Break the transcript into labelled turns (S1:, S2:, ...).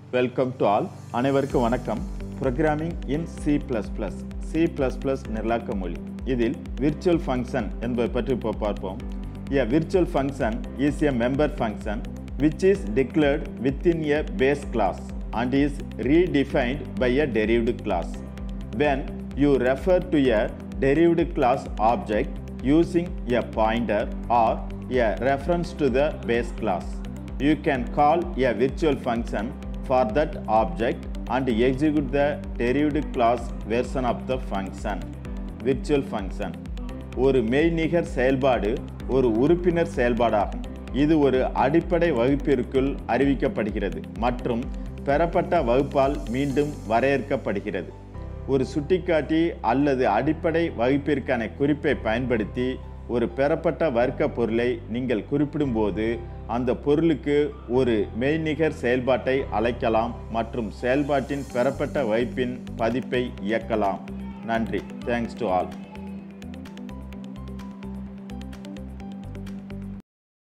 S1: Welcome to all அனைவருக்கும் வணக்கம் programming in C plus plus C plus plus நிரலாக்க மொழி இதில் விர்ச்சுவல் ஃபங்க்ஷன் என்பதை பற்றி இப்போ பார்ப்போம் a virtual function is a member function which is declared within a base class and is redefined by a derived class when you refer to a derived class object using a pointer or a reference to the base class. You can call a virtual function for that object and execute the derived class version of the function. Virtual function ஒரு மெய்நிகர் செயல்பாடு ஒரு உறுப்பினர் செயல்பாடாகும் இது ஒரு அடிப்படை வகுப்பிற்குள் அறிவிக்கப்படுகிறது மற்றும் பெறப்பட்ட வகுப்பால் மீண்டும் வரையறுக்கப்படுகிறது ஒரு சுட்டிக்காட்டி அல்லது அடிப்படை வகுப்பிற்கான குறிப்பை பயன்படுத்தி ஒரு பெறப்பட்ட வர்க்க பொருளை நீங்கள் குறிப்பிடும்போது அந்த பொருளுக்கு ஒரு மெய்நிகர் செயல்பாட்டை அழைக்கலாம் மற்றும் செயல்பாட்டின் பெறப்பட்ட வகுப்பின் பதிப்பை இயக்கலாம் நன்றி தேங்க்ஸ் டு ஆல்